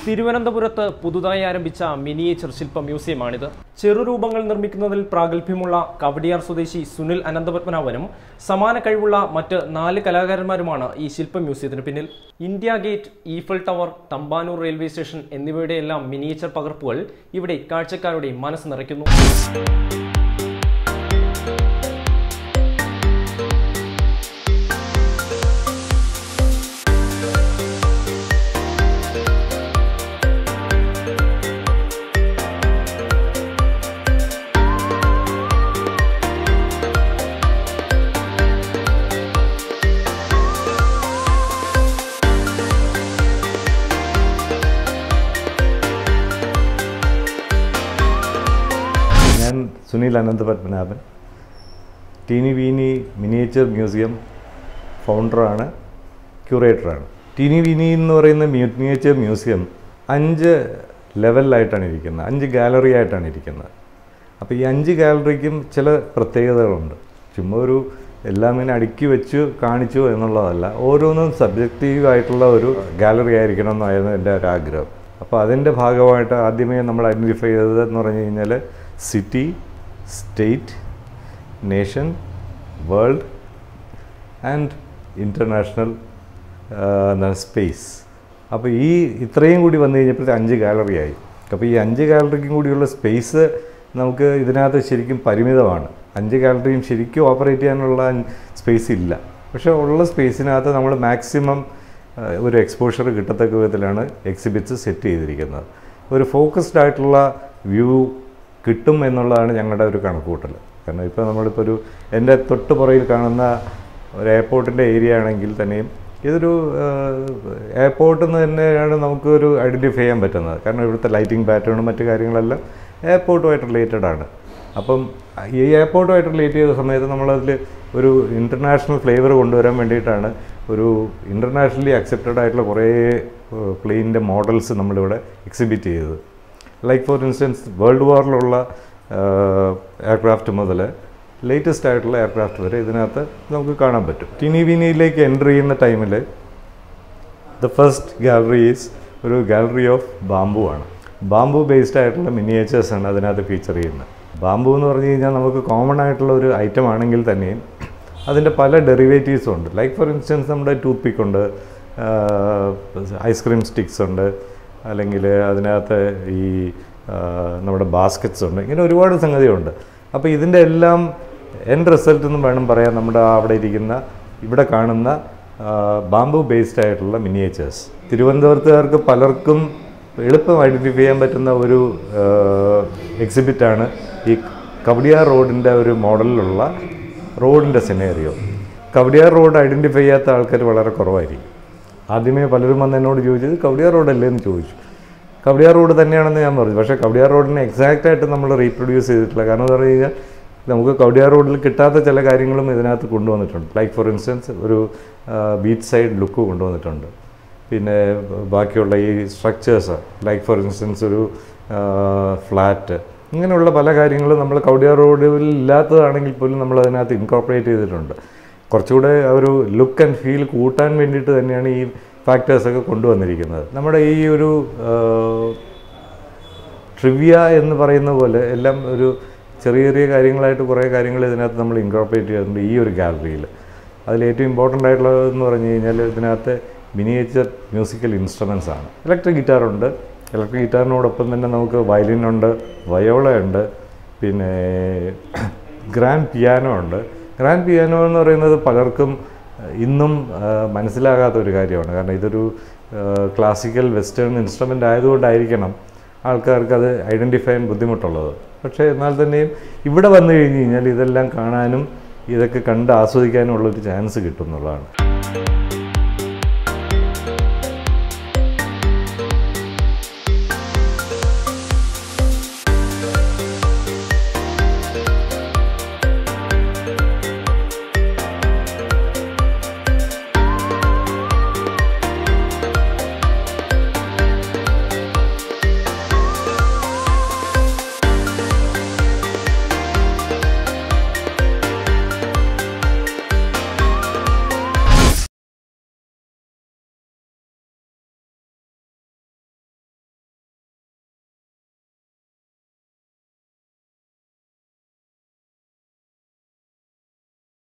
തിരുവനന്തപുരത്ത് പുതുതായി ആരംഭിച്ച മിനിയേച്ചർ ശില്പ മ്യൂസിയമാണിത് ചെറുരൂപങ്ങൾ നിർമ്മിക്കുന്നതിൽ പ്രാഗൽഭ്യമുള്ള കവടിയാർ സ്വദേശി സുനിൽ അനന്തപത്മനാഭനും സമാന കഴിവുള്ള മറ്റ് നാല് കലാകാരന്മാരുമാണ് ഈ ശില്പ മ്യൂസിയത്തിന് പിന്നിൽ India gate Eiffel tower Thampanoor railway station എന്നിവയുടെയെല്ലാം മിനിയേച്ചർ പകർപ്പുകൾ ഇവിടെ കാഴ്ചക്കാരുടെ മനസ്സ് നിറയ്ക്കുന്നു ഞാൻ Sunil Ananth Padmanabhan teeny weeny miniature museum ഫൗണ്ടറാണ് ക്യൂറേറ്ററാണ് ടീനി വീനി എന്ന് പറയുന്ന മിനിയേച്ചർ മ്യൂസിയം അഞ്ച് ലെവലിലായിട്ടാണ് ഇരിക്കുന്നത് അഞ്ച് ഗാലറി ആയിട്ടാണ് ഇരിക്കുന്നത് അപ്പോൾ ഈ അഞ്ച് ഗാലറിക്കും ചില പ്രത്യേകതകളുണ്ട് ചുമ്മാ ഒരു എല്ലാം ഇങ്ങനെ അടുക്കി വെച്ച് കാണിച്ചു എന്നുള്ളതല്ല ഓരോന്നും സബ്ജക്റ്റീവ് ആയിട്ടുള്ള ഒരു ഗാലറി ആയിരിക്കണം എന്നായിരുന്നു എൻ്റെ ഒരു ആഗ്രഹം അപ്പോൾ അതിൻ്റെ ഭാഗമായിട്ട് ആദ്യമേ നമ്മൾ ഐഡൻറ്റിഫൈ ചെയ്തത് എന്ന് പറഞ്ഞു കഴിഞ്ഞാൽ city state nation world and international എന്താണ് സ്പേസ് അപ്പോൾ ഈ ഇത്രയും കൂടി വന്നു കഴിഞ്ഞപ്പോഴത്തെ അഞ്ച് ഗാലറി ആയി അപ്പോൾ ഈ അഞ്ച് ഗാലറിക്കും കൂടിയുള്ള സ്പേസ് നമുക്ക് ഇതിനകത്ത് ശരിക്കും പരിമിതമാണ് അഞ്ച് ഗാലറിയും ശരിക്കും ഓപ്പറേറ്റ് ചെയ്യാനുള്ള സ്പേസ് ഇല്ല പക്ഷേ ഉള്ള സ്പേസിനകത്ത് നമ്മൾ മാക്സിമം ഒരു എക്സ്പോഷർ കിട്ടത്തക്ക വിധത്തിലാണ് എക്സിബിറ്റ്സ് സെറ്റ് ചെയ്തിരിക്കുന്നത് ഒരു ഫോക്കസ്ഡ് ആയിട്ടുള്ള വ്യൂ കിട്ടും എന്നുള്ളതാണ് ഞങ്ങളുടെ ഒരു കണക്കുകൂട്ടൽ കാരണം ഇപ്പോൾ നമ്മളിപ്പോൾ ഒരു എൻ്റെ തൊട്ട് പുറയിൽ കാണുന്ന ഒരു എയർപോർട്ടിൻ്റെ ഏരിയ ആണെങ്കിൽ തന്നെയും ഇതൊരു എയർപോർട്ടിൽ നിന്ന് തന്നെയാണ് നമുക്കൊരു ഐഡൻറ്റിഫൈ ചെയ്യാൻ പറ്റുന്നത് കാരണം ഇവിടുത്തെ ലൈറ്റിംഗ് പാറ്റേണും മറ്റു കാര്യങ്ങളെല്ലാം എയർപോർട്ടുമായിട്ട് റിലേറ്റഡ് ആണ് അപ്പം ഈ എയർപോർട്ടുമായിട്ട് റിലേറ്റ് ചെയ്ത സമയത്ത് നമ്മളതിൽ ഒരു ഇൻ്റർനാഷണൽ ഫ്ലേവർ കൊണ്ടുവരാൻ വേണ്ടിയിട്ടാണ് ഒരു ഇൻ്റർനാഷണലി അക്സെപ്റ്റഡ് ആയിട്ടുള്ള കുറേ പ്ലെയിനിൻ്റെ മോഡൽസ് നമ്മളിവിടെ എക്സിബിറ്റ് ചെയ്തത് ലൈക്ക് ഫോർ ഇൻസ്റ്റൻസ് വേൾഡ് വാറിലുള്ള എയർക്രാഫ്റ്റ് മുതൽ ലേറ്റസ്റ്റ് ആയിട്ടുള്ള എയർക്രാഫ്റ്റ് വരെ ഇതിനകത്ത് നമുക്ക് കാണാൻ പറ്റും ടിനി വിനിയിലേക്ക് എൻ്റർ ചെയ്യുന്ന ടൈമിൽ ദ ഫസ്റ്റ് ഗാലറി ഈസ് ഒരു ഗാലറി ഓഫ് ബാംബു ആണ് ബാംബു ബേസ്ഡ് ആയിട്ടുള്ള മിനിയേച്ചേഴ്സ് ആണ് അതിനകത്ത് ഫീച്ചർ ചെയ്യുന്നത് ബാംബു എന്ന് പറഞ്ഞു കഴിഞ്ഞാൽ നമുക്ക് കോമൺ ആയിട്ടുള്ള ഒരു ഐറ്റം ആണെങ്കിൽ തന്നെയും അതിൻ്റെ പല ഡെറിവേറ്റീവ്സും ഉണ്ട് ലൈക്ക് ഫോർ ഇൻസ്റ്റൻസ് നമ്മുടെ ടൂത്ത് പിക്ക് ഉണ്ട് ഐസ്ക്രീം സ്റ്റിക്സ് ഉണ്ട് അല്ലെങ്കിൽ അതിനകത്ത് ഈ നമ്മുടെ ബാസ്ക്കറ്റ്സ് ഉണ്ട് ഇങ്ങനെ ഒരുപാട് സംഗതിയുണ്ട് അപ്പോൾ ഇതിൻ്റെ എല്ലാം എൻഡ് റിസൾട്ട് എന്ന് വേണം പറയാൻ നമ്മുടെ അവിടെ ഇരിക്കുന്ന ഇവിടെ കാണുന്ന ബാംബു ബേസ്ഡ് ആയിട്ടുള്ള മിനിയേച്ചേഴ്സ് തിരുവനന്തപുരത്തുകാർക്ക് പലർക്കും എളുപ്പം ഐഡൻറ്റിഫൈ ചെയ്യാൻ പറ്റുന്ന ഒരു എക്സിബിറ്റാണ് ഈ കവടിയാർ റോഡിൻ്റെ ഒരു മോഡലിലുള്ള റോഡിൻ്റെ സിനേറിയോ കവടിയാർ റോഡ് ഐഡൻറ്റിഫൈ ചെയ്യാത്ത ആൾക്കാർ വളരെ കുറവായിരിക്കും ആദ്യമേ പലരും വന്ന് എന്നോട് ചോദിച്ചത് കവടിയാർ റോഡല്ലേ എന്ന് ചോദിച്ചു കവടിയാർ റോഡ് തന്നെയാണെന്ന് ഞാൻ പറഞ്ഞു പക്ഷേ കവടിയാർ റോഡിനെ എക്സാക്റ്റ് ആയിട്ട് നമ്മൾ റീപ്രൊഡ്യൂസ് ചെയ്തിട്ടില്ല കാരണം എന്ന് പറഞ്ഞു കഴിഞ്ഞാൽ നമുക്ക് കവടിയാർ റോഡിൽ കിട്ടാത്ത ചില കാര്യങ്ങളും ഇതിനകത്ത് കൊണ്ടുവന്നിട്ടുണ്ട് ലൈക്ക് ഫോർ ഇൻസ്റ്റൻസ് ഒരു ബീച്ച് സൈഡ് ലുക്ക് കൊണ്ടുവന്നിട്ടുണ്ട് പിന്നെ ബാക്കിയുള്ള ഈ സ്ട്രക്ചേഴ്സ് ലൈക്ക് ഫോർ ഇൻസ്റ്റൻസ് ഒരു ഫ്ലാറ്റ് ഇങ്ങനെയുള്ള പല കാര്യങ്ങളും നമ്മൾ കവടിയാർ റോഡിൽ ഇല്ലാത്തതാണെങ്കിൽ പോലും നമ്മൾ അതിനകത്ത് ഇൻകോർപ്പറേറ്റ് ചെയ്തിട്ടുണ്ട് കുറച്ചുകൂടെ ഒരു ലുക്ക് ആൻഡ് ഫീൽ കൂട്ടാൻ വേണ്ടിയിട്ട് തന്നെയാണ് ഈ ഫാക്ടേഴ്സൊക്കെ കൊണ്ടുവന്നിരിക്കുന്നത് നമ്മുടെ ഈ ഒരു ട്രിവിയ എന്ന് പറയുന്ന പോലെ എല്ലാം ഒരു ചെറിയ ചെറിയ കാര്യങ്ങളായിട്ട് കുറേ കാര്യങ്ങൾ ഇതിനകത്ത് നമ്മൾ ഇൻകോർപ്പറേറ്റ് ചെയ്തിട്ടുണ്ട് ഈ ഒരു ഗാലറിയിൽ അതിൽ ഏറ്റവും ഇമ്പോർട്ടൻ്റ് ആയിട്ടുള്ളതെന്ന് പറഞ്ഞു കഴിഞ്ഞാൽ ഇതിനകത്ത് മിനിയേച്ചർ മ്യൂസിക്കൽ ഇൻസ്ട്രുമെൻസ് ആണ് ഇലക്ട്രിക് ഗിറ്റാറുണ്ട് ഇലക്ട്രിക് ഗിറ്റാറിനോടൊപ്പം തന്നെ നമുക്ക് വയലിൻ ഉണ്ട് വയോള ഉണ്ട് പിന്നെ ഗ്രാൻഡ് പിയാനോ ഉണ്ട് ഗ്രാൻഡ് പിയാനോ എന്ന് പറയുന്നത് പലർക്കും ഇന്നും മനസ്സിലാകാത്ത ഒരു കാര്യമാണ് കാരണം ഇതൊരു ക്ലാസിക്കൽ വെസ്റ്റേൺ ഇൻസ്ട്രുമെൻ്റ് ആയതുകൊണ്ടായിരിക്കണം ആൾക്കാർക്ക് അത് ഐഡൻറ്റിഫൈ ചെയ്യാൻ ബുദ്ധിമുട്ടുള്ളത് പക്ഷേ എന്നാൽ തന്നെയും ഇവിടെ വന്നു കഴിഞ്ഞ് കഴിഞ്ഞാൽ ഇതെല്ലാം കാണാനും ഇതൊക്കെ കണ്ട് ആസ്വദിക്കാനും ഉള്ളൊരു ചാൻസ് കിട്ടും എന്നുള്ളതാണ്